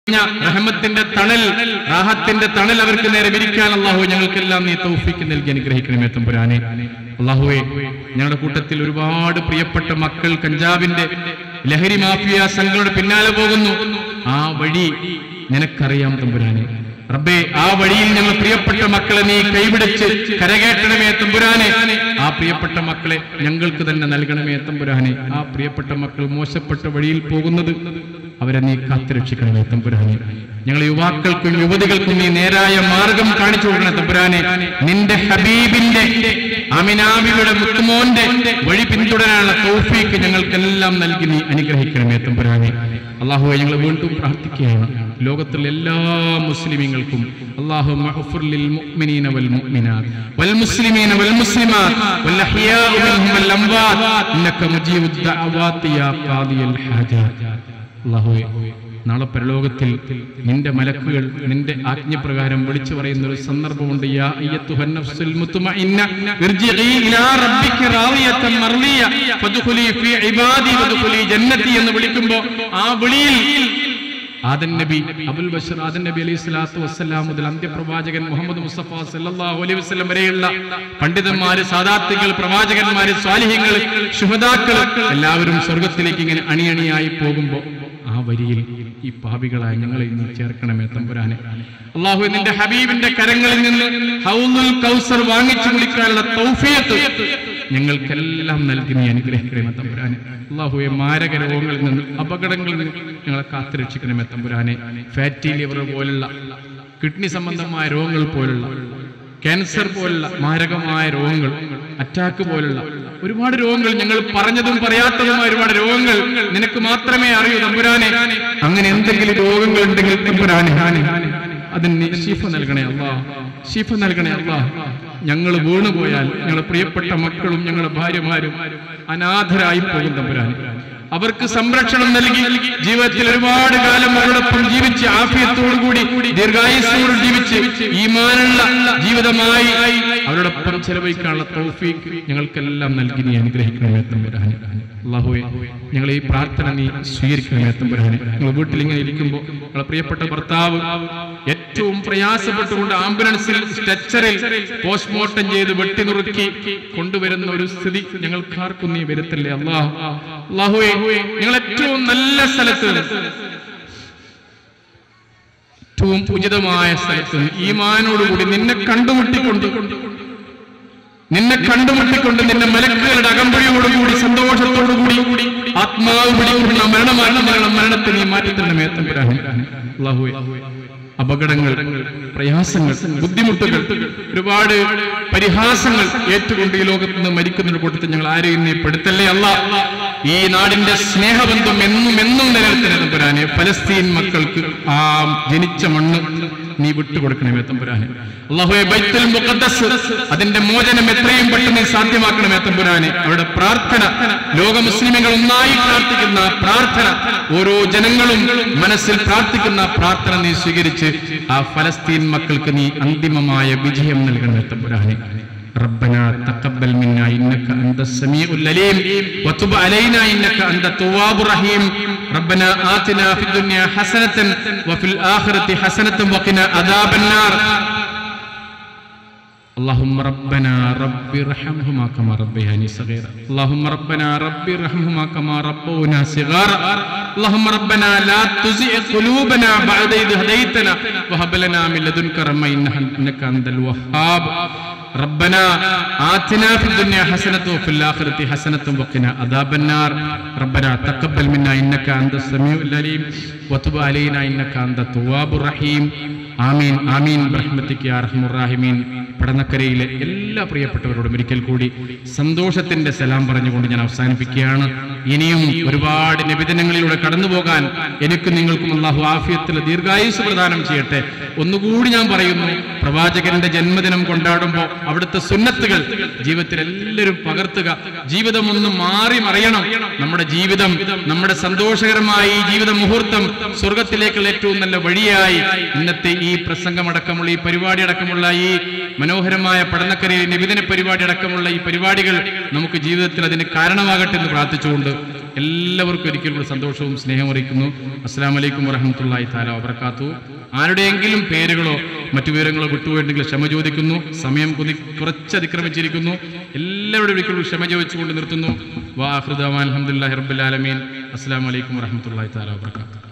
റഹമത്തിന്റെ തണൽ റാഹത്തിന്റെ തണൽ അവർക്ക് നേരെ വിരിക്കാൻ അള്ളാഹു ഞങ്ങൾക്കെല്ലാം നീ തൗഫീക്ക് നൽകി അനുഗ്രഹിക്കണമേ തമ്പുരാനെ അള്ളാഹുവെ ഞങ്ങളുടെ കൂട്ടത്തിൽ ഒരുപാട് പ്രിയപ്പെട്ട മക്കൾ കഞ്ചാവിന്റെ ലഹരി മാഫിയ സംഘങ്ങളുടെ പിന്നാലെ പോകുന്നു ആ വഴി നിനക്കറിയാം തമ്പുരാനെ റബ്ബേ ആ വഴിയിൽ ഞങ്ങൾ പ്രിയപ്പെട്ട മക്കളെ നീ കൈപിടിച്ച് കരകേറ്റണമേ തമ്പുരാനെ ആ പ്രിയപ്പെട്ട മക്കളെ ഞങ്ങൾക്ക് തന്നെ നൽകണമേ തമ്പുരാനെ ആ പ്രിയപ്പെട്ട മക്കൾ മോശപ്പെട്ട വഴിയിൽ പോകുന്നത് അവരെ നീ കാത്തുരക്ഷിക്കണമേ തമ്പുരാനെ ഞങ്ങൾ യുവാക്കൾക്കും യുവതികൾക്കും നീ നേരായ മാർഗം കാണിച്ചു കൊടുക്കണേ തമ്പുരാനെ നിന്റെ ഹബീബിന്റെ അമിനാബിയുടെ മുത്തുമോന്റെ വഴി പിന്തുടരാനുള്ള തൗഫീക്ക് ഞങ്ങൾക്കെല്ലാം നൽകി നീ അനുഗ്രഹിക്കണമേ തമ്പുരാനെ അള്ളാഹുവെ ഞങ്ങൾ വീണ്ടും പ്രാർത്ഥിക്കുകയാണ് ലോകത്തിലെ എല്ലാ മുസ്ലിമീങ്ങൾക്കും അള്ളാഹു للمؤمنين والمؤمنات والمسلمين والمسلمات والأحياء منهم والأموات إنك مجيب الدعوات يا قاضي الحاجات അള്ളാഹുവെ നാളെ പരലോകത്തിൽ നിന്റെ മലക്കുകൾ നിന്റെ ആജ്ഞപ്രകാരം വിളിച്ചു പറയുന്ന ഒരു സന്ദർഭമുണ്ട് യാ അയ്യത്തുഹൻ നഫ്സുൽ മുത്മഇന്ന ഇർജിഇ ഇലാ റബ്ബിക റാദിയത്തൻ മർദിയ ഫദ്ഖുലി ഫീ ഇബാദി വദ്ഖുലി ജന്നതി എന്ന് വിളിക്കുമ്പോൾ ആ വിളിയിൽ ആദൻ നബി അബുൽ ബഷർ ആദൻ നബി അലൈഹി സ്വലാത്തു വസ്സലാം മുതൽ അന്ത്യപ്രവാചകൻ മുഹമ്മദ് മുസ്തഫ സല്ലല്ലാഹു അലൈഹി വസല്ലം വരെയുള്ള പണ്ഡിതന്മാര് സാദാത്തുകൾ പ്രവാചകന്മാര് സ്വാലിഹ്യങ്ങൾ ശുഹദാക്കൾ എല്ലാവരും സ്വർഗത്തിലേക്ക് ഇങ്ങനെ അണിയണിയായി പോകുമ്പോൾ ആ വരിയിൽ ഈ പാപികളായ ഞങ്ങളെ നീ ചേർക്കണമേ തമ്പുരാനെ അള്ളാഹു നിന്റെ ഹബീബിന്റെ കരങ്ങളിൽ നിന്ന് ഹൗലുൽ കൗസർ വാങ്ങിച്ചു കുടിക്കാനുള്ള തൗഫീഖ് ഞങ്ങൾക്കെല്ലാം നൽകി നീ അനുഗ്രഹിക്കണമേ തമ്പുരാനെ അള്ളാഹുവെ മാരക രോഗങ്ങളിൽ നിന്ന് അപകടങ്ങളിൽ നിന്ന് ഞങ്ങളെ കാത്തുരക്ഷിക്കണമേ തമ്പുരാനെ ഫാറ്റി ലിവർ പോലുള്ള കിഡ്നി സംബന്ധമായ രോഗങ്ങൾ പോലുള്ള ക്യാൻസർ പോലുള്ള മാരകമായ രോഗങ്ങൾ അറ്റാക്ക് പോലുള്ള ഒരുപാട് രോഗങ്ങൾ ഞങ്ങൾ പറഞ്ഞതും പറയാത്തതുമായ ഒരുപാട് രോഗങ്ങൾ നിനക്ക് മാത്രമേ അറിയൂ തമ്പുരാനെ അങ്ങനെ എന്തെങ്കിലും രോഗങ്ങൾ ഉണ്ടെങ്കിൽ തമ്പുരാനെ അതിന് നീ ശിഫ നൽകണേ അല്ലാ ശിഫ നൽകണേ അല്ലാ ഞങ്ങൾ വീണുപോയാൽ ഞങ്ങളുടെ പ്രിയപ്പെട്ട മക്കളും ഞങ്ങളുടെ ഭാര്യമാരും അനാഥരായി പോകും തമ്പുരാനെ അവർക്ക് സംരക്ഷണം നൽകി ജീവിതത്തിൽ ഒരുപാട് കാലം അവരോടൊപ്പം ജീവിച്ച് ആഫിയത്തോടുകൂടി ദീർഘായുസോട് ജീവിച്ച് ഈമാനുള്ള ജീവിതമായി അവരോടൊപ്പം ചെലവഴിക്കാനുള്ള തൗഫീക്ക് ഞങ്ങൾക്കെല്ലാം നൽകി നീ അനുഗ്രഹിക്കണമേ തമ്പുരാനെ അള്ളാഹുവെ ഞങ്ങൾ ഈ പ്രാർത്ഥന നീ സ്വീകരിക്കണമേ തമ്പുരാനെ ഞങ്ങൾ വീട്ടിൽ ഇങ്ങനെ ഇരിക്കുമ്പോൾ ഞങ്ങളെ പ്രിയപ്പെട്ട ഭർത്താവ് ഏറ്റവും പ്രയാസപ്പെട്ടുകൊണ്ട് ആംബുലൻസിൽ സ്ട്രെച്ചറിൽ പോസ്റ്റ്മോർട്ടം ചെയ്ത് വെട്ടിനുറുക്കി കൊണ്ടുവരുന്ന ഒരു സ്ഥിതി ഞങ്ങൾക്കാർക്കും നീ വരുത്തല്ലേ അള്ളാഹ് അള്ളാഹുവെ ഞങ്ങൾ ഏറ്റവും നല്ല സ്ഥലത്ത് ഏറ്റവും ഉചിതമായ സ്ഥലത്ത് ഈമാനോടുകൂടി നിന്നെ കണ്ടുമുട്ടിക്കൊണ്ട് നിന്നെ കണ്ടുമുട്ടിക്കൊണ്ട് നിന്റെ മലക്കുകളുടെ അകമ്പടിയോടുകൂടി സന്തോഷത്തോടുകൂടി ആത്മാവ് പിടിക്കുന്ന മരണമാറ്റം മരണത്തെ നീ മാറ്റി തന്നെ മേത്തമ്പുരാൻ അള്ളാഹുവെ അപകടങ്ങൾ പ്രയാസങ്ങൾ ബുദ്ധിമുട്ടുകൾ ഒരുപാട് പരിഹാസങ്ങൾ ഏറ്റുകൊണ്ട് ഈ ലോകത്ത് നിന്ന് മരിക്കുന്നതിന് കൂട്ടത്തിൽ ഞങ്ങൾ ആരെയും നീ പെടുത്തല്ലേ അല്ല ഈ നാടിന്റെ സ്നേഹബന്ധം എന്നും എന്നും നിലനിർത്തണേ തമ്പുരാനെ ഫലസ്തീൻ മക്കൾക്ക് ആ ജനിച്ച മണ്ണ് നീ വിട്ടുകൊടുക്കണമേ തമ്പുരാനെ അള്ളാഹുയെ ബൈത്തുൽ മുഖദ്ദസ് അതിന്റെ മോചനം എത്രയും പെട്ടെന്ന് സാധ്യമാക്കണമേ തമ്പുരാനെ അവിടെ പ്രാർത്ഥന ലോക മുസ്ലിമുകൾ ഒന്നായി പ്രാർത്ഥിക്കുന്ന പ്രാർത്ഥന ഓരോ ജനങ്ങളും മനസ്സിൽ പ്രാർത്ഥിക്കുന്ന പ്രാർത്ഥന നീ സ്വീകരിച്ച് ആ ഫലസ്തീൻ മക്കൾക്ക് നീ അന്തിമമായ വിജയം നൽകണമേ തമ്പുരാനെ ربنا تقبل منا انك انت السميع العليم وتب علينا انك انت التواب الرحيم ربنا آتنا في الدنيا حسنة وفي الآخرة حسنة وقنا عذاب النار اللهم ربنا رب ارحمهما كما ربياني صغيرا اللهم ربنا رب ارحمهما كما ربونا صغارا اللهم ربنا لا تزغ قلوبنا بعد إذ هديتنا وهب لنا من لدنك رحمة إنك أنت الوهاب ربنا آتنا في الدنيا حسنة وفي الآخرة حسنة وقنا عذاب النار ربنا تقبل منا إنك أنت السميع العليم وتب علينا إنك أنت التواب الرحيم ആമീൻ ആമീൻ റഹ്മത്തിക്ക് യാ റഹ്മുർ റാഹിമീൻ പടന്നക്കരയിലെ എല്ലാ പ്രിയപ്പെട്ടവരോടും ഒരിക്കൽ കൂടി സന്തോഷത്തിന്റെ സലാം പറഞ്ഞുകൊണ്ട് ഞാൻ അവസാനിപ്പിക്കുകയാണ് ഇനിയും ഒരുപാട് നിബിധനങ്ങളിലൂടെ കടന്നു പോകാൻ എനിക്ക് നിങ്ങൾക്കും അള്ളാഹു ആഫിയത്തിൽ ദീർഘായുസ് പ്രദാനം ചെയ്യട്ടെ ഒന്നുകൂടി ഞാൻ പറയുന്നു പ്രവാചകന്റെ ജന്മദിനം കൊണ്ടാടുമ്പോൾ അവിടുത്തെ സുന്നത്തുകൾ ജീവിതത്തിൽ എല്ലാവരും പകർത്തുക ജീവിതം ഒന്ന് മാറി മറിയണം നമ്മുടെ ജീവിതം നമ്മുടെ സന്തോഷകരമായ ഈ ജീവിത മുഹൂർത്തം സ്വർഗത്തിലേക്കുള്ള ഏറ്റവും നല്ല വഴിയായി ഇന്നത്തെ ഈ പ്രസംഗമടക്കമുള്ള ഈ പരിപാടി അടക്കമുള്ള ഈ മനോഹരമായ പഠനക്കരയിൽ നിബിധന പരിപാടി അടക്കമുള്ള ഈ പരിപാടികൾ നമുക്ക് ജീവിതത്തിൽ അതിന് കാരണമാകട്ടെ എന്ന് പ്രാർത്ഥിച്ചുകൊണ്ട് എല്ലാവർക്കും ഒരിക്കലും കൂടി സന്തോഷവും സ്നേഹവും അറിയിക്കുന്നു അസ്സാം വലൈക്കും വറഹമത്തല്ലാഹി താല വബർക്കാത്തു ആരുടെയെങ്കിലും പേരുകളോ മറ്റു വിവരങ്ങളോ വിട്ടുപോയിട്ടുണ്ടെങ്കിൽ ക്ഷമ ചോദിക്കുന്നു സമയം കുതി കുറച്ച് അതിക്രമിച്ചിരിക്കുന്നു എല്ലാവരുടെയും ഒരിക്കലും ക്ഷമ ചോദിച്ചുകൊണ്ട് നിർത്തുന്നു വാഹൃദാൻ അലഹമുല്ലാ റബ്ബുലാലമീൻ അസ്സാം വലൈക്കും വറഹമത്തല്ലാഹി താല വബർക്കാത്തു